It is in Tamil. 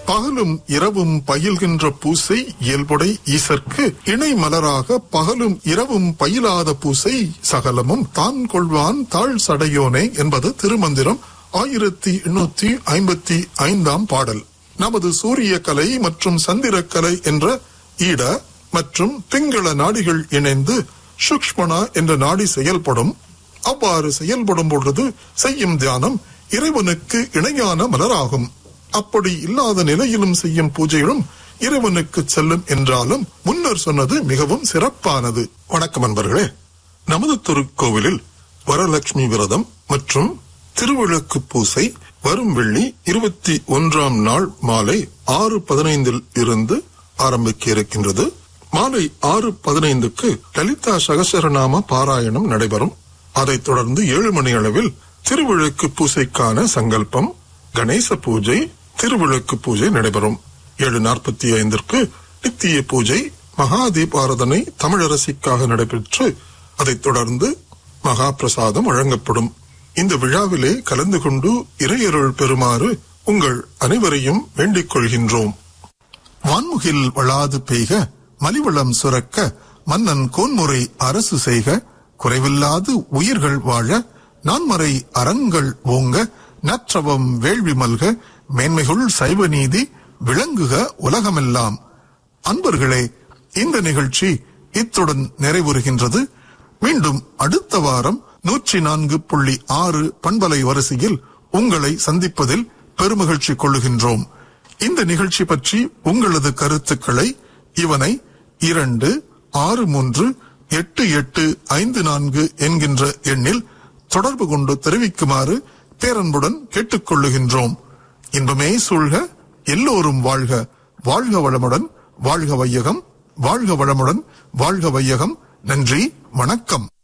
பகலும் இரவும் பயில்கின்ற பூசை இயல்புடை ஈசற்கு இணை மலராக பகலும் இரவும் பயிலாத பூசை சகலமும் தான் கொள்வான் தாழ் சடையோனே என்பது திருமந்திரம் ஆயிரத்தி எண்ணூத்தி ஐம்பத்தி ஐந்தாம் பாடல் நமது சூரிய கலை மற்றும் சந்திரக்கலை என்ற ஈட மற்றும் பிங்கள நாடிகள் இணைந்து சுக்ஷ்மணா என்ற நாடி செயல்படும் அவ்வாறு செயல்படும் பொழுது செய்யும் தியானம் இறைவனுக்கு இணையான மலராகும் அப்படி இல்லாத நிலையிலும் செய்யும் பூஜைகளும் இறைவனுக்கு செல்லும் என்றாலும் முன்னர் சொன்னது மிகவும் சிறப்பானது வணக்கம் அன்பர்களே நமது திருக்கோவிலில் வரலட்சுமி விரதம் மற்றும் திருவிளக்கு பூசை வரும் வெள்ளி இருபத்தி ஒன்றாம் நாள் மாலை ஆறு பதினைந்தில் இருந்து ஆரம்பிக்க இருக்கின்றது மாலை ஆறு பதினைந்துக்கு லலிதா சகசரநாம பாராயணம் நடைபெறும் அதைத் தொடர்ந்து ஏழு மணி அளவில் திருவிளக்கு பூசைக்கான சங்கல்பம் கணேச பூஜை திருவிளக்கு பூஜை நடைபெறும் ஏழு நாற்பத்தி ஐந்திற்கு நித்திய பூஜை மகா தீபாரதனை தமிழரசிக்காக நடைபெற்று அதைத் தொடர்ந்து மகா பிரசாதம் வழங்கப்படும் இந்த விழாவிலே கலந்து கொண்டு இறையருள் பெறுமாறு உங்கள் அனைவரையும் வேண்டிக் கொள்கின்றோம் வான்முகில் வளாது பெய்க மலிவளம் சுரக்க மன்னன் கோன்முறை அரசு செய்க குறைவில்லாது உயிர்கள் வாழ நான்மறை அறங்கள் ஓங்க நற்றவம் வேள்வி மல்க மேன்மைகுள் சைவ நீதி விளங்குக உலகமெல்லாம் அன்பர்களே இந்த நிகழ்ச்சி இத்துடன் நிறைவுறுகின்றது மீண்டும் அடுத்த வாரம் நூற்றி நான்கு புள்ளி ஆறு பண்பலை வரிசையில் உங்களை சந்திப்பதில் பெருமகிழ்ச்சி கொள்ளுகின்றோம் இந்த நிகழ்ச்சி பற்றி உங்களது கருத்துக்களை இவனை இரண்டு ஆறு மூன்று எட்டு எட்டு ஐந்து நான்கு என்கின்ற எண்ணில் தொடர்பு கொண்டு தெரிவிக்குமாறு பேரன்புடன் கேட்டுக்கொள்ளுகின்றோம் இன்பமே சூழ்க எல்லோரும் வாழ்க வாழ்க வளமுடன் வாழ்க வையகம் வாழ்க வளமுடன் வாழ்க வையகம் நன்றி வணக்கம்